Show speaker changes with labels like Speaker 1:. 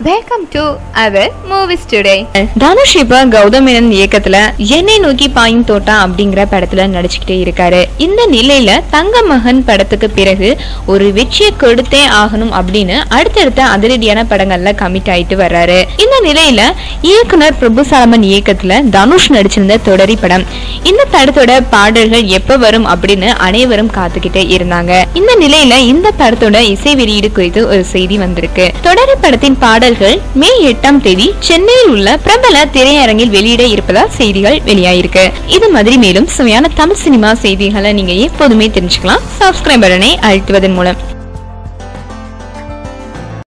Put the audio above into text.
Speaker 1: welcome to our movies today
Speaker 2: Dhanush இப்ப கௌதம் மேனன் இயக்கத்துல என்னை நோக்கி பாயும் தோட்டா அப்படிங்கிற படத்துல நடிச்சுக்கிட்டே இருக்காரு இந்த நிலையில தங்க மகன் படத்துக்கு பிறகு ஒரு வெற்றியை கொடுத்தே ஆகணும் அப்படின்னு அடுத்தடுத்த அதிரடியான படங்கள்ல கமிட் ஆயிட்டு வர்றாரு இந்த நிலையில இயக்குனர் பிரபு சாலமன் இயக்கத்துல தனுஷ் நடிச்சிருந்த தொடரி படம் இந்த படத்தோட பாடல்கள் எப்ப வரும் அப்படின்னு அனைவரும் காத்துக்கிட்டே இருந்தாங்க இந்த நிலையில இந்த படத்தோட இசை வெளியீடு குறித்து ஒரு செய்தி வந்திருக்கு தொடரி படத்தின் பாடல்கள் மே எட்டாம் தேதி சென்னையில் உள்ள பிரபல திரையரங்கில் வெளியிட இருப்பதா செய்திகள் வெளியாயிருக்கு இது மாதிரி மேலும் சுவையான தமிழ் சினிமா செய்திகளை நீங்க எப்போதுமே தெரிஞ்சுக்கலாம் சப்ஸ்கிரைப் பட்டனை அழுத்துவதன் மூலம்